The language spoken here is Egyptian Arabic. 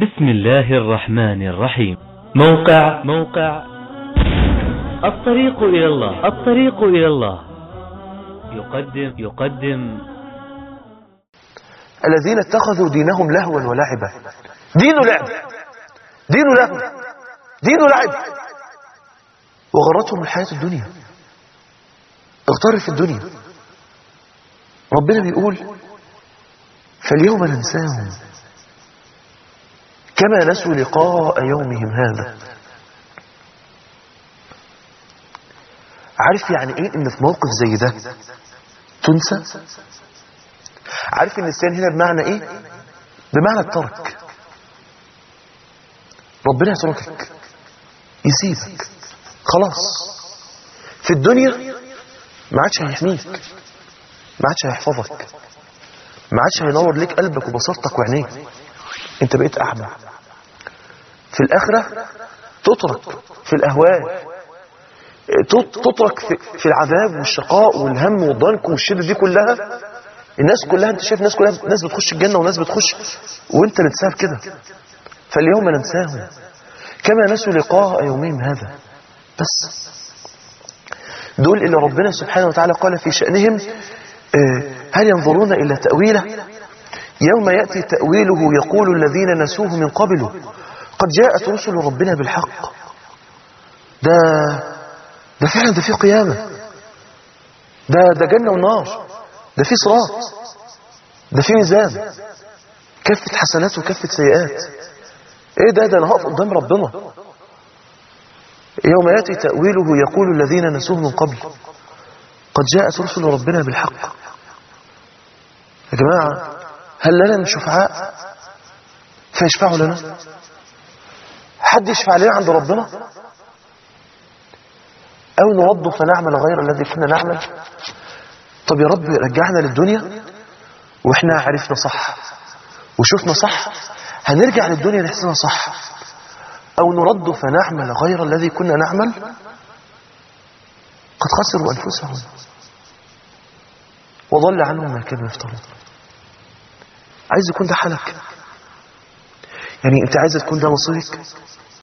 بسم الله الرحمن الرحيم موقع موقع الطريق إلى الله الطريق إلى الله يقدم يقدم الذين اتخذوا دينهم لهوا ولعبا دينه لعب دينه لهو دينه لعب وغرتهم الحياة الدنيا اغتر في الدنيا ربنا بيقول فاليوم ننساهم كما نسوا لقاء يومهم هذا عارف يعني ايه ان في موقف زي ده تنسى عارف النسيان هنا بمعنى ايه بمعنى الترك ربنا يتركك يسيبك خلاص في الدنيا ما عادش هيحميك ما عادش هيحفظك ما عادش هينور ليك قلبك وبصيرتك وعينيك انت بقيت اعمى في الاخره تترك في الاهوال تترك في, في العذاب والشقاء والهم والضنك والشده دي كلها الناس كلها انت شايف الناس كلها ناس بتخش الجنه وناس بتخش وانت اللي تساب كده فاليوم ننساهم كما نسوا لقاء يومهم هذا بس دول اللي ربنا سبحانه وتعالى قال في شأنهم هل ينظرون إلى تأويله يوم يأتي تأويله يقول الذين نسوه من قبله قد جاءت رسل ربنا بالحق ده ده فعلا ده في قيامة ده ده جنة ونار ده في صراط ده في ميزان كفة حسنات وكفة سيئات ايه ده ده انا هقف قدام ربنا يوم ياتي تأويله يقول الذين نسوه من قبل قد جاءت رسل ربنا بالحق يا جماعة هل لنا من شفعاء فيشفعوا لنا حد يشفع لنا عند ربنا أو نرد فنعمل غير الذي كنا نعمل طب يا رب رجعنا للدنيا واحنا عرفنا صح وشفنا صح هنرجع للدنيا نحسنها صح أو نرد فنعمل غير الذي كنا نعمل قد خسروا أنفسهم وضل عنهم ما كانوا يفترون عايز يكون ده حالك يعني انت عايز تكون ده مصيرك